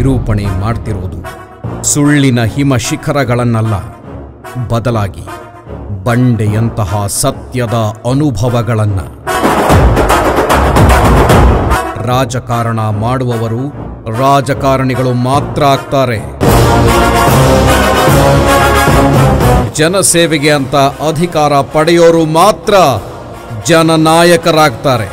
ನಿರೂಪಣೆ ಮಾಡ್ತಿರೋದು ಸುಳ್ಳಿನ ಹಿಮ ಶಿಖರಗಳನ್ನಲ್ಲ ಬದಲಾಗಿ ಬಂಡೆಯಂತಹ ಸತ್ಯದ ಅನುಭವಗಳನ್ನ ರಾಜಕಾರಣ ಮಾಡುವವರು ರಾಜಕಾರಣಿಗಳು ಮಾತ್ರ ಆಗ್ತಾರೆ ಜನಸೇವೆಗೆ ಅಂತ ಅಧಿಕಾರ ಪಡೆಯೋರು ಮಾತ್ರ ಜನನಾಯಕರಾಗ್ತಾರೆ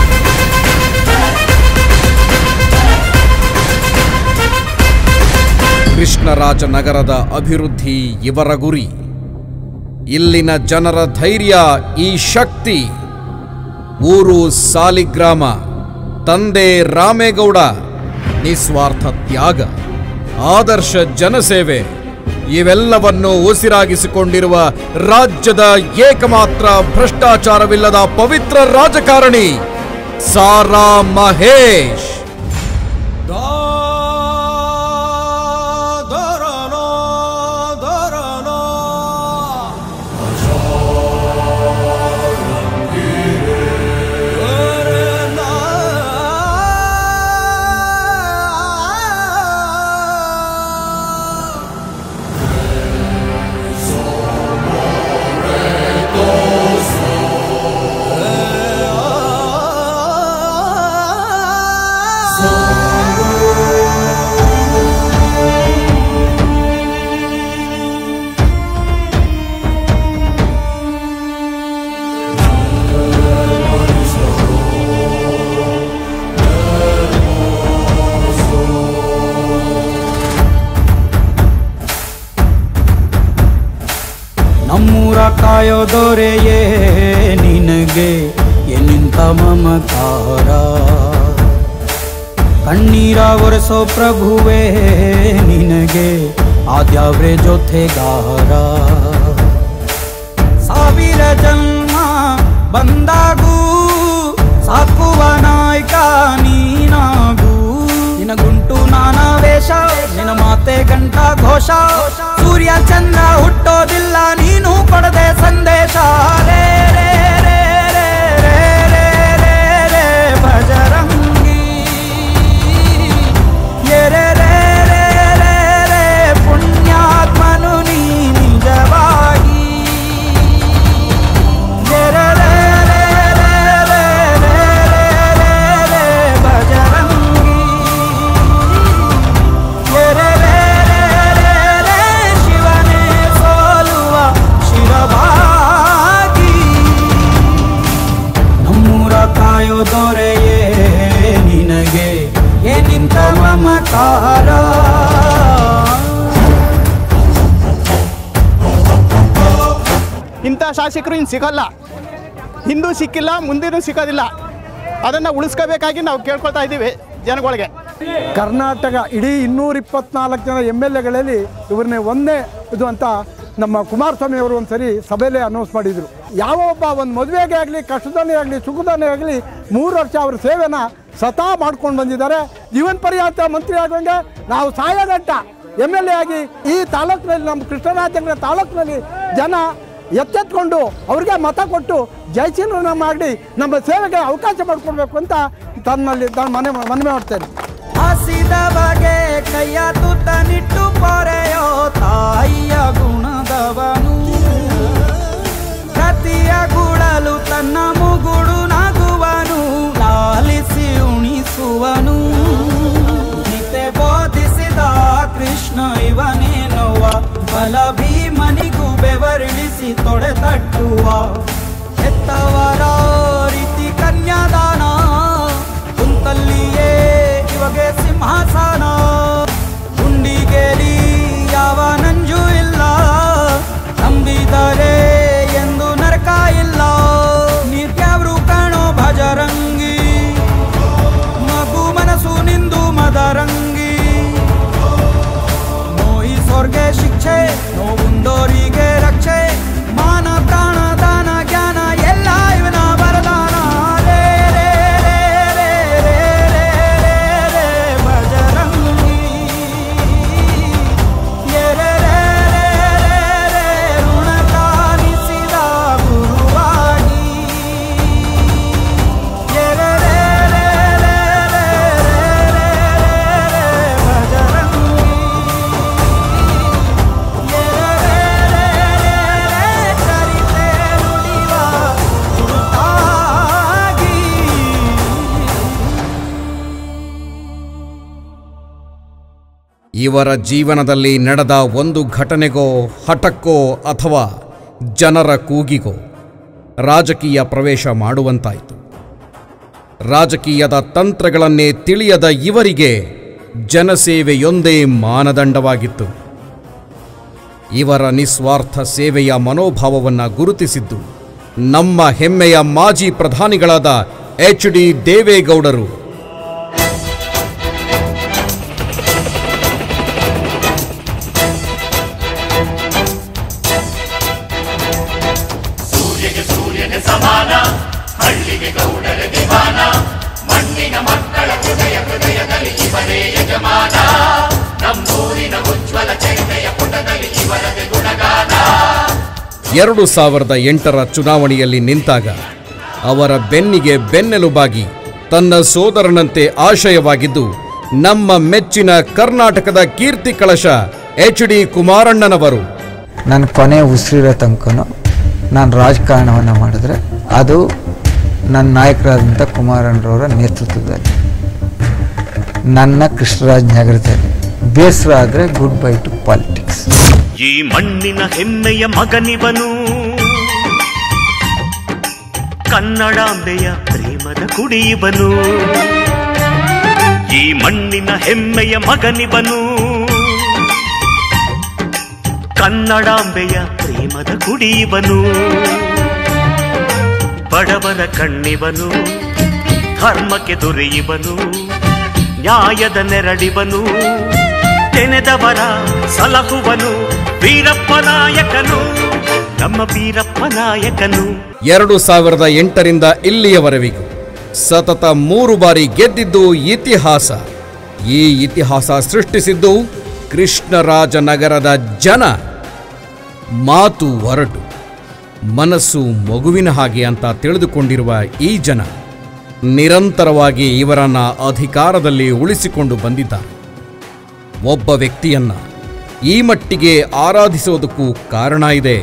ಕೃಷ್ಣರಾಜನಗರದ ಅಭಿವೃದ್ಧಿ ಇವರ ಗುರಿ ಇಲ್ಲಿನ ಜನರ ಧೈರ್ಯ ಈ ಶಕ್ತಿ ಊರು ಸಾಲಿಗ್ರಾಮ ತಂದೆ ರಾಮೇಗೌಡ ನಿಸ್ವಾರ್ಥ ತ್ಯಾಗ ಆದರ್ಶ ಜನಸೇವೆ ಇವೆಲ್ಲವನ್ನು ಉಸಿರಾಗಿಸಿಕೊಂಡಿರುವ ರಾಜ್ಯದ ಏಕಮಾತ್ರ ಭ್ರಷ್ಟಾಚಾರವಿಲ್ಲದ ಪವಿತ್ರ ರಾಜಕಾರಣಿ ಸಾರಾ ಮಹೇಶ್ ನಮ್ಮೂರ ಕಾಯೋ ದೊರೆಯೇ ನಿನಗೆ ಎನ್ನಿಂತ ಮಮಕಾರ ಕಣ್ಣೀರ ಒರೆಸೋ ಪ್ರಭುವೇ ನಿನಗೆ ಆದ್ಯಾವ್ರೆ ಜೊತೆಗಾರ ಸಾವಿರ ಜನ್ಮ ಬಂದಾಗೂ ಸಾಕುವ ನಾಯಕ ನೀನಾಗೂ ನಿನಗುಂಟು ನಾನಾ ವೇಷ ನಿನ ಮಾತೆ ಗಂಟ ಘೋಷ ಸೂರ್ಯ ಚಂದ್ರ ಹುಟ್ಟೋದಿಲ್ಲ ನೀನು ಕೊಡದೆ ಸಂದೇಶ ರೇ ರೇ ರೇ ರೇ ರೇ ರೇ ರೇ ರೇ ಭಜರಂಗಿ ಎ ರೇ ರೇ ರೇ ರೇ ರೇ ಪುಣ್ಯಾತ್ಮನು ನೀ ನಿಜವಾಗಿ ಎ ರೇ ರೇ ರೇ ರೇ ರೇ ರೇ ರೇ ರೇ ರೇ ಭಜರಂಗಿ ಎ ರೇ ರೇ ರೇ ರೇ ರೇ ಶಿವನೇ ಸೋಲುವ ಶಿರಭಾಗಿ ನಮ್ಮೂರ ಕಾಯೋ ದೊರೆಯೇ ನಿನಗೆ ಏನಿಂತ ಮಮಕಾರ ಇಂಥ ಶಾಸಕರು ಇನ್ನು ಸಿಗಲ್ಲ ಹಿಂದೂ ಸಿಕ್ಕಿಲ್ಲ ಮುಂದಿನೂ ಸಿಗೋದಿಲ್ಲ ಅದನ್ನು ಉಳಿಸ್ಕೋಬೇಕಾಗಿ ನಾವು ಕೇಳ್ಕೊಳ್ತಾ ಇದ್ದೀವಿ ಜನಗಳಿಗೆ ಕರ್ನಾಟಕ ಇಡೀ ಇನ್ನೂರ ಇಪ್ಪತ್ನಾಲ್ಕು ಜನ ಎಮ್ ಎಲ್ ಎಗಳಲ್ಲಿ ಇವ್ರನ್ನೇ ಒಂದೇ ಇದು ಅಂತ ನಮ್ಮ ಕುಮಾರಸ್ವಾಮಿ ಅವರು ಒಂದು ಸರಿ ಸಭೆಯಲ್ಲೇ ಅನೌನ್ಸ್ ಮಾಡಿದರು ಯಾವ ಒಬ್ಬ ಒಂದು ಮದುವೆಗೆ ಆಗಲಿ ಕಷ್ಟದನೇ ಆಗಲಿ ಸುಖದನೇ ಆಗಲಿ ಮೂರು ವರ್ಷ ಅವ್ರ ಸೇವೆನ ಸತಾ ಮಾಡ್ಕೊಂಡು ಬಂದಿದ್ದಾರೆ ಜೀವನ ಪರ್ಯಾಯ ಮಂತ್ರಿ ಆಗೋಂಗೆ ನಾವು ಸಾಯೋಗಂಟ ಎಮ್ ಎಲ್ ಎ ಆಗಿ ಈ ತಾಲೂಕಿನಲ್ಲಿ ನಮ್ಮ ಕೃಷ್ಣರಾಜನಗರ ತಾಲೂಕಿನಲ್ಲಿ ಜನ ಎಚ್ಚೆತ್ಕೊಂಡು ಅವ್ರಿಗೆ ಮತ ಕೊಟ್ಟು ಜಯಚೀಲನ ಮಾಡಿ ನಮ್ಮ ಸೇವೆಗೆ ಅವಕಾಶ ಮಾಡಿಕೊಡ್ಬೇಕು ಅಂತ ತನ್ನಲ್ಲಿ ನಾನು ಮನೆ ಮನವಿ ಮಾಡ್ತೇನೆ ಹಸಿದ ಬಗೆ ಕೈಯ ತುತ್ತ ನಿಟ್ಟು ಪೊರೆಯೋ ತಾಯಿಯ ಗುಣದವನು ಪ್ರತಿಯ ಗುಳಲು ತನ್ನ ಮುಗುಡು ನಗುವನು ಲಾಲಿಸಿ ಉಣಿಸುವನು ನಿತೆ ಬೋಧಿಸಿದ ಕೃಷ್ಣ ಇವನೇನುವ ಬಲ ಭೀಮನಿಗೂ ಬೆವರಿಳಿಸಿ ತೊಡೆ ತಟ್ಟುವ ಹೆತ್ತವರ ರೀತಿ ಕನ್ಯಾದಾನ ಕುಂತಲ್ಲಿಯೇ ಇವಾಗೆ ಸಿಂಹಾಸನ ಗುಂಡಿಗೇರಿ ಯಾವ ನಂಜು ಇಲ್ಲ ನಂಬಿದರೆ ಎಂದು ನರಕ ಇಲ್ಲ ನಿತ್ಯವ್ರು ಕಾಣೋ ಭಜರಂಗಿ ಮಗು ಮನಸ್ಸು ನಿಂದು ಮದರಂಗಿ ನೋಯಿಸೋರ್ಗೆ ಶಿಕ್ಷೆ ನೋವುಂದೋರಿಗೆ ರಕ್ಷೆ ಮಾನ ಪ್ರಾಣ ದಾನ ಜ್ಞಾನ ಎಲ್ಲ ಇವನ ವರದಾನ ರೇ ರೇ ರೇ ರೇ ರೇ ರೇ ರೇ ರೇ ಭಜರಂಗಿ ಇವರ ಜೀವನದಲ್ಲಿ ನಡೆದ ಒಂದು ಘಟನೆಗೋ ಹಠಕ್ಕೋ ಅಥವಾ ಜನರ ಕೂಗಿಗೋ ರಾಜಕೀಯ ಪ್ರವೇಶ ಮಾಡುವಂತಾಯಿತು ರಾಜಕೀಯದ ತಂತ್ರಗಳನ್ನೇ ತಿಳಿಯದ ಇವರಿಗೆ ಜನಸೇವೆಯೊಂದೇ ಮಾನದಂಡವಾಗಿತ್ತು ಇವರ ನಿಸ್ವಾರ್ಥ ಸೇವೆಯ ಮನೋಭಾವವನ್ನು ಗುರುತಿಸಿದ್ದು ನಮ್ಮ ಹೆಮ್ಮೆಯ ಮಾಜಿ ಪ್ರಧಾನಿಗಳಾದ ಎಚ್ ಡಿ ದೇವೇಗೌಡರು ಎರಡು ಸಾವಿರದ ಎಂಟರ ಚುನಾವಣೆಯಲ್ಲಿ ನಿಂತಾಗ ಅವರ ಬೆನ್ನಿಗೆ ಬೆನ್ನೆಲುಬಾಗಿ ತನ್ನ ಸೋದರನಂತೆ ಆಶಯವಾಗಿದ್ದು ನಮ್ಮ ಮೆಚ್ಚಿನ ಕರ್ನಾಟಕದ ಕೀರ್ತಿ ಕಳಶ ಎಚ್ ಡಿ ಕುಮಾರಣ್ಣನವರು ನನ್ನ ಕೊನೆ ಉಸಿರಿರೋ ತನಕನೂ ನಾನು ರಾಜಕಾರಣವನ್ನು ಮಾಡಿದ್ರೆ ಅದು ನನ್ನ ನಾಯಕರಾದಂಥ ಕುಮಾರಣ್ಣರವರ ನೇತೃತ್ವದಲ್ಲಿ ನನ್ನ ಕೃಷ್ಣರಾಜ್ ನಗರದಲ್ಲಿ ಬೇಸರ ಆದರೆ ಗುಡ್ ಬೈ ಟು ಪಾಲಿಟಿಕ್ಸ್ ಈ ಮಣ್ಣಿನ ಹೆಮ್ಮೆಯ ಮಗನಿವನು ಕನ್ನಡಾಂಬೆಯ ಪ್ರೇಮದ ಕುಡಿಯುವನು ಈ ಮಣ್ಣಿನ ಹೆಮ್ಮೆಯ ಮಗನಿವನು ಕನ್ನಡಾಂಬೆಯ ಪ್ರೇಮದ ಕುಡಿಯುವನು ಬಡವರ ಕಣ್ಣಿವನು ಧರ್ಮಕ್ಕೆ ದೊರೆಯುವನು ನ್ಯಾಯದ ನೆರಳಿವನು ತೆನೆದವರ ಸಲಹುವನು ವೀರಪ್ಪ ನಾಯಕನು ನಮ್ಮ ವೀರಪ್ಪ ನಾಯಕನು ಎರಡು ಸಾವಿರದ ಎಂಟರಿಂದ ಇಲ್ಲಿಯವರೆವಿಗೂ ಸತತ ಮೂರು ಬಾರಿ ಗೆದ್ದಿದ್ದು ಇತಿಹಾಸ ಈ ಇತಿಹಾಸ ಸೃಷ್ಟಿಸಿದ್ದು ಕೃಷ್ಣರಾಜನಗರದ ಜನ ಮಾತು ಒರಟು ಮನಸ್ಸು ಮಗುವಿನ ಹಾಗೆ ಅಂತ ತಿಳಿದುಕೊಂಡಿರುವ ಈ ಜನ ನಿರಂತರವಾಗಿ ಇವರನ್ನ ಅಧಿಕಾರದಲ್ಲಿ ಉಳಿಸಿಕೊಂಡು ಬಂದಿದ್ದಾರೆ ಒಬ್ಬ ವ್ಯಕ್ತಿಯನ್ನ ಈ ಮಟ್ಟಿಗೆ ಆರಾಧಿಸೋದಕ್ಕೂ ಕಾರಣ ಇದೆ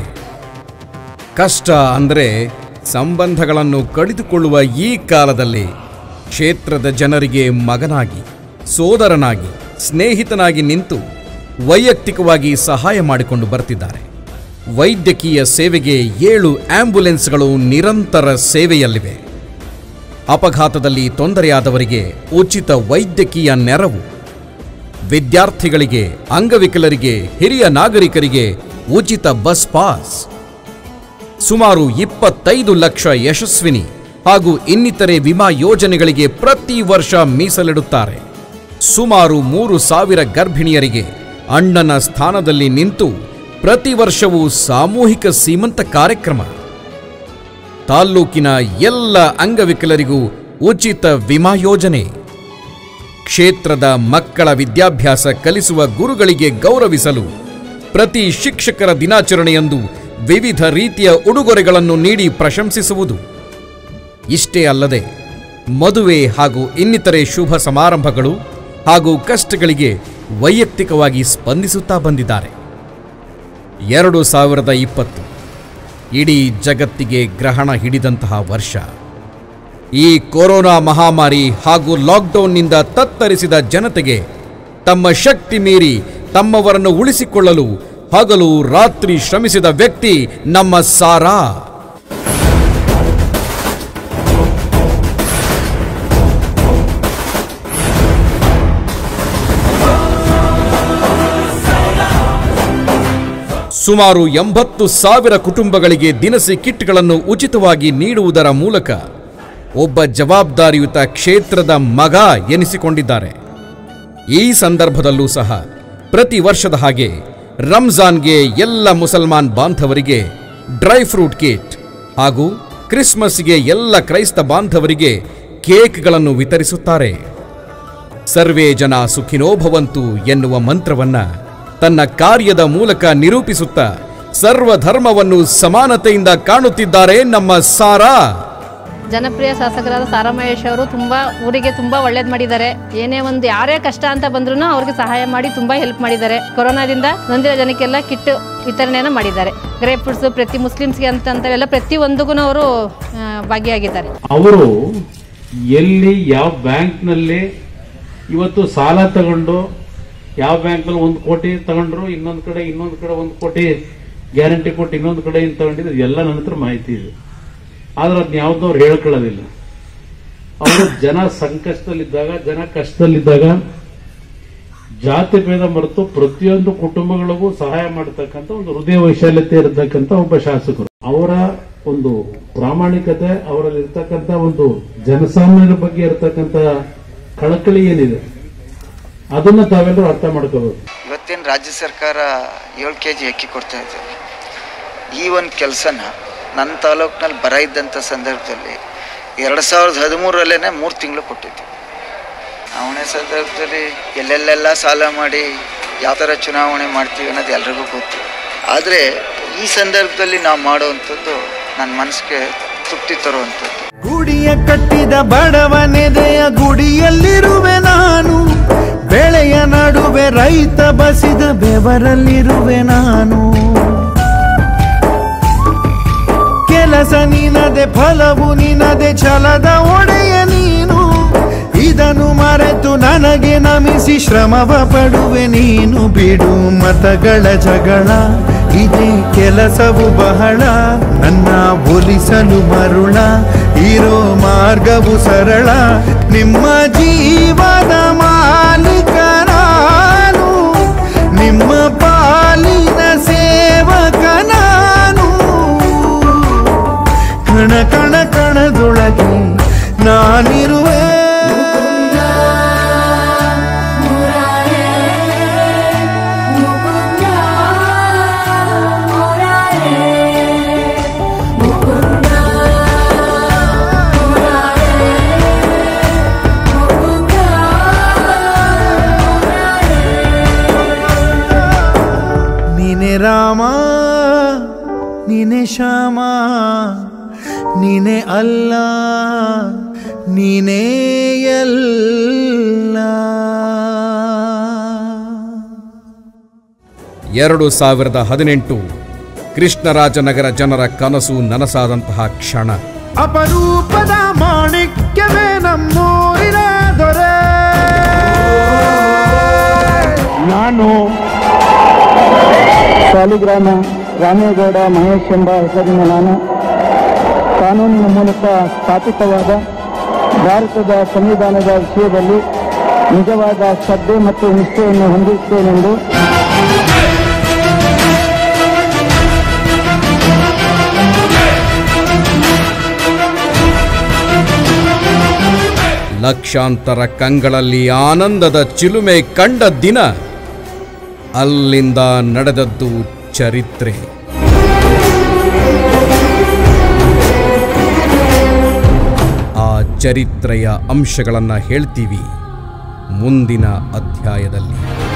ಕಷ್ಟ ಅಂದರೆ ಸಂಬಂಧಗಳನ್ನು ಕಡಿದುಕೊಳ್ಳುವ ಈ ಕಾಲದಲ್ಲಿ ಕ್ಷೇತ್ರದ ಜನರಿಗೆ ಮಗನಾಗಿ ಸೋದರನಾಗಿ ಸ್ನೇಹಿತನಾಗಿ ನಿಂತು ವೈಯಕ್ತಿಕವಾಗಿ ಸಹಾಯ ಮಾಡಿಕೊಂಡು ಬರ್ತಿದ್ದಾರೆ ವೈದ್ಯಕೀಯ ಸೇವೆಗೆ ಏಳು ಆಂಬ್ಯುಲೆನ್ಸ್ಗಳು ನಿರಂತರ ಸೇವೆಯಲ್ಲಿವೆ ಅಪಘಾತದಲ್ಲಿ ತೊಂದರೆಯಾದವರಿಗೆ ಉಚಿತ ವೈದ್ಯಕೀಯ ನೆರವು ವಿದ್ಯಾರ್ಥಿಗಳಿಗೆ ಅಂಗವಿಕಲರಿಗೆ ಹಿರಿಯ ನಾಗರಿಕರಿಗೆ ಉಚಿತ ಬಸ್ ಪಾಸ್ ಸುಮಾರು ಇಪ್ಪತ್ತೈದು ಲಕ್ಷ ಯಶಸ್ವಿನಿ ಹಾಗೂ ಇನ್ನಿತರೆ ವಿಮಾ ಯೋಜನೆಗಳಿಗೆ ಪ್ರತಿ ವರ್ಷ ಮೀಸಲಿಡುತ್ತಾರೆ ಸುಮಾರು ಮೂರು ಸಾವಿರ ಗರ್ಭಿಣಿಯರಿಗೆ ಅಣ್ಣನ ಸ್ಥಾನದಲ್ಲಿ ನಿಂತು ಪ್ರತಿ ವರ್ಷವೂ ಸಾಮೂಹಿಕ ಸೀಮಂತ ಕಾರ್ಯಕ್ರಮ ತಾಲ್ಲೂಕಿನ ಎಲ್ಲ ಅಂಗವಿಕಲರಿಗೂ ಉಚಿತ ವಿಮಾ ಯೋಜನೆ ಕ್ಷೇತ್ರದ ಮಕ್ಕಳ ವಿದ್ಯಾಭ್ಯಾಸ ಕಲಿಸುವ ಗುರುಗಳಿಗೆ ಗೌರವಿಸಲು ಪ್ರತಿ ಶಿಕ್ಷಕರ ದಿನಾಚರಣೆಯಂದು ವಿವಿಧ ರೀತಿಯ ಉಡುಗೊರೆಗಳನ್ನು ನೀಡಿ ಪ್ರಶಂಸಿಸುವುದು ಇಷ್ಟೇ ಅಲ್ಲದೆ ಮದುವೆ ಹಾಗೂ ಇನ್ನಿತರೆ ಶುಭ ಸಮಾರಂಭಗಳು ಹಾಗೂ ಕಷ್ಟಗಳಿಗೆ ವೈಯಕ್ತಿಕವಾಗಿ ಸ್ಪಂದಿಸುತ್ತಾ ಬಂದಿದ್ದಾರೆ ಎರಡು ಸಾವಿರದ ಇಪ್ಪತ್ತು ಇಡೀ ಜಗತ್ತಿಗೆ ಗ್ರಹಣ ಹಿಡಿದಂತಹ ವರ್ಷ ಈ ಕೊರೋನಾ ಮಹಾಮಾರಿ ಹಾಗೂ ಲಾಕ್ಡೌನ್ನಿಂದ ತತ್ತರಿಸಿದ ಜನತೆಗೆ ತಮ್ಮ ಶಕ್ತಿ ಮೀರಿ ತಮ್ಮವರನ್ನು ಉಳಿಸಿಕೊಳ್ಳಲು ಹಗಲು ರಾತ್ರಿ ಶ್ರಮಿಸಿದ ವ್ಯಕ್ತಿ ನಮ್ಮ ಸಾರಾ ಸುಮಾರು ಎಂಬತ್ತು ಸಾವಿರ ಕುಟುಂಬಗಳಿಗೆ ದಿನಸಿ ಕಿಟ್ಗಳನ್ನು ಉಚಿತವಾಗಿ ನೀಡುವುದರ ಮೂಲಕ ಒಬ್ಬ ಜವಾಬ್ದಾರಿಯುತ ಕ್ಷೇತ್ರದ ಮಗ ಎನಿಸಿಕೊಂಡಿದ್ದಾರೆ ಈ ಸಂದರ್ಭದಲ್ಲೂ ಸಹ ಪ್ರತಿ ವರ್ಷದ ಹಾಗೆ ರಂಜಾನ್ಗೆ ಎಲ್ಲ ಮುಸಲ್ಮಾನ್ ಬಾಂಧವರಿಗೆ ಡ್ರೈ ಫ್ರೂಟ್ ಕಿಟ್ ಹಾಗೂ ಕ್ರಿಸ್ಮಸ್ಗೆ ಎಲ್ಲ ಕ್ರೈಸ್ತ ಬಾಂಧವರಿಗೆ ಕೇಕ್ಗಳನ್ನು ವಿತರಿಸುತ್ತಾರೆ ಸರ್ವೇ ಜನ ಸುಖಿನೋ ಭವಂತು ಎನ್ನುವ ಮಂತ್ರವನ್ನ ತನ್ನ ಕಾರ್ಯದ ಮೂಲಕ ನಿರೂಪಿಸುತ್ತಾ ಸರ್ವಧರ್ಮವನ್ನು ಸಮಾನತೆಯಿಂದ ಕಾಣುತ್ತಿದ್ದಾರೆ ನಮ್ಮ ಸಾರಾ ಜನಪ್ರಿಯ ಶಾಸಕರಾದ ಸಾರಾ ಮಹೇಶ್ ಅವರು ತುಂಬ ಊರಿಗೆ ತುಂಬ ಒಳ್ಳೇದು ಮಾಡಿದ್ದಾರೆ ಏನೇ ಒಂದು ಯಾರೇ ಕಷ್ಟ ಅಂತ ಬಂದ್ರೂ ಅವ್ರಿಗೆ ಸಹಾಯ ಮಾಡಿ ತುಂಬ ಹೆಲ್ಪ್ ಮಾಡಿದ್ದಾರೆ ಕೊರೋನಾದಿಂದ ನೊಂದಿರೋ ಜನಕ್ಕೆಲ್ಲ ಕಿಟ್ ವಿತರಣೆಯನ್ನು ಮಾಡಿದ್ದಾರೆ ಗ್ರೇಪ್ ಫ್ರೂಟ್ಸ್ ಪ್ರತಿ ಮುಸ್ಲಿಮ್ಸ್ಗೆ ಅಂತ ಅಂತವೆಲ್ಲ ಪ್ರತಿ ಒಂದಿಗೂ ಅವರು ಆ, ಭಾಗಿಯಾಗಿದ್ದಾರೆ ಅವರು ಎಲ್ಲಿ ಯಾವ ಬ್ಯಾಂಕ್ನಲ್ಲಿ ಇವತ್ತು ಸಾಲ ತಗೊಂಡು ಯಾವ ಬ್ಯಾಂಕ್ನಲ್ಲಿ ಒಂದು ಕೋಟಿ ತಗೊಂಡ್ರು ಇನ್ನೊಂದು ಕಡೆ ಇನ್ನೊಂದು ಕಡೆ ಒಂದು ಕೋಟಿ ಗ್ಯಾರಂಟಿ ಕೊಟ್ಟು ಇನ್ನೊಂದು ಕಡೆ ಇಂದ ತಗೊಂಡಿದ್ದು ಎಲ್ಲ ನನ್ನ ಹತ್ರ ಮಾಹಿತಿ ಇದೆ ಆದ್ರೆ ಅದನ್ನ ಯಾವ್ದು ಅವ್ರು ಹೇಳ್ಕೊಳ್ಳೋದಿಲ್ಲ ಅವರು ಜನ ಸಂಕಷ್ಟದಲ್ಲಿದ್ದಾಗ ಜನ ಕಷ್ಟದಲ್ಲಿದ್ದಾಗ ಜಾತಿ ಭೇದ ಮರೆತು ಪ್ರತಿಯೊಂದು ಕುಟುಂಬಗಳಿಗೂ ಸಹಾಯ ಮಾಡತಕ್ಕಂತ ಒಂದು ಹೃದಯ ವೈಶಾಲ್ಯತೆ ಇರತಕ್ಕಂತ ಒಬ್ಬ ಶಾಸಕರು ಅವರ ಒಂದು ಪ್ರಾಮಾಣಿಕತೆ ಅವರಲ್ಲಿ ಇರ್ತಕ್ಕಂತ ಒಂದು ಜನಸಾಮಾನ್ಯರ ಬಗ್ಗೆ ಇರತಕ್ಕಂತ ಕಳಕಳಿ ಏನಿದೆ ಅದನ್ನ ತಾವೆಲ್ಲರೂ ಅರ್ಥ ಮಾಡ್ಕೋಬೇಕು ಇವತ್ತೇನು ರಾಜ್ಯ ಸರ್ಕಾರ ಏಳು ಕೆ ಜಿ ಅಕ್ಕಿ ಕೊಡ್ತಾ ಇದ್ದಾರೆ ಈ ಒಂದು ಕೆಲಸನ ನನ್ನ ತಾಲೂಕಿನಲ್ಲಿ ಬರ ಇದ್ದಂಥ ಸಂದರ್ಭದಲ್ಲಿ ಎರಡು ಸಾವಿರದ ಹದಿಮೂರಲ್ಲೇ ಮೂರು ತಿಂಗಳು ಕೊಟ್ಟಿದ್ದೆ ಚುನಾವಣೆ ಸಂದರ್ಭದಲ್ಲಿ ಎಲ್ಲೆಲ್ಲೆಲ್ಲ ಸಾಲ ಮಾಡಿ ಯಾವ ಥರ ಚುನಾವಣೆ ಮಾಡ್ತೀವಿ ಅನ್ನೋದು ಎಲ್ರಿಗೂ ಗೊತ್ತು ಆದರೆ ಈ ಸಂದರ್ಭದಲ್ಲಿ ನಾವು ಮಾಡುವಂಥದ್ದು ನನ್ನ ಮನಸ್ಸಿಗೆ ತೃಪ್ತಿ ತರುವಂಥದ್ದು ಗುಡಿಯ ಕಟ್ಟಿದ ಬಡವನೆದೆಯ ಗುಡಿಯಲ್ಲಿರುವೆ ನಾನು ಬೆಳೆಯ ನಡುವೆ ರೈತ ಬಸಿದ ಬೆವರಲ್ಲಿರುವೆ ನಾನು ಕೆಲಸ ನಿನದೆ ಫಲವು ನಿನದೆ ಛಲದ ಒಡೆಯ ನೀನು ಇದನ್ನು ಮರೆತು ನನಗೆ ನಮಿಸಿ ಶ್ರಮವ ಪಡುವೆ ನೀನು ಬಿಡು ಮತಗಳ ಜಗಳ ಇದೇ ಕೆಲಸವು ಬಹಳ ನನ್ನ ಒಲಿಸಲು ಮರುಳ ಇರೋ ಮಾರ್ಗವು ಸರಳ ನಿಮ್ಮ ಜೀವದ ಮಾಲೀಕ ನಾನು ನಿಮ್ಮ ಪಾಲಿನ ಸೇವಕ ನಾನು ಕಣ ಕಣ ಕಣದೊಳಗೆ ನಾನಿರುವೆ ನೀನೆ ರಾಮ ನೀನೆ ಶ್ಯಾಮ ನೀನೆ ಅಲ್ಲ ನೀನೇ ಎಲ್ಲ ಎರಡು ಸಾವಿರದ ಹದಿನೆಂಟು ಕೃಷ್ಣರಾಜನಗರ ಜನರ ಕನಸು ನನಸಾದಂತಹ ಕ್ಷಣ ಅಪರೂಪದ ಮಾಣಿಕ್ಯವೇ ನಮ್ಮೂರಿನ ದೊರೆ ನಾನು ಸಾಲಿಗ್ರಾಮ ರಾಮೇಗೌಡ ಮಹೇಶ್ ಎಂಬ ಹೆಸರಿನ ನಾನು ಕಾನೂನಿನ ಮೂಲಕ ಸ್ಥಾಪಿತವಾದ ಭಾರತದ ಸಂವಿಧಾನದ ವಿಷಯದಲ್ಲಿ ನಿಜವಾದ ಶ್ರದ್ಧೆ ಮತ್ತು ನಿಷ್ಠೆಯನ್ನು ಹೊಂದಿರುತ್ತೇನೆಂದು ಲಕ್ಷಾಂತರ ಕಂಗಳಲ್ಲಿ ಆನಂದದ ಚಿಲುಮೆ ಕಂಡ ದಿನ ಅಲ್ಲಿಂದ ನಡೆದದ್ದು ಚರಿತ್ರೆ ಆ ಚರಿತ್ರೆಯ ಅಂಶಗಳನ್ನು ಹೇಳ್ತೀವಿ ಮುಂದಿನ ಅಧ್ಯಾಯದಲ್ಲಿ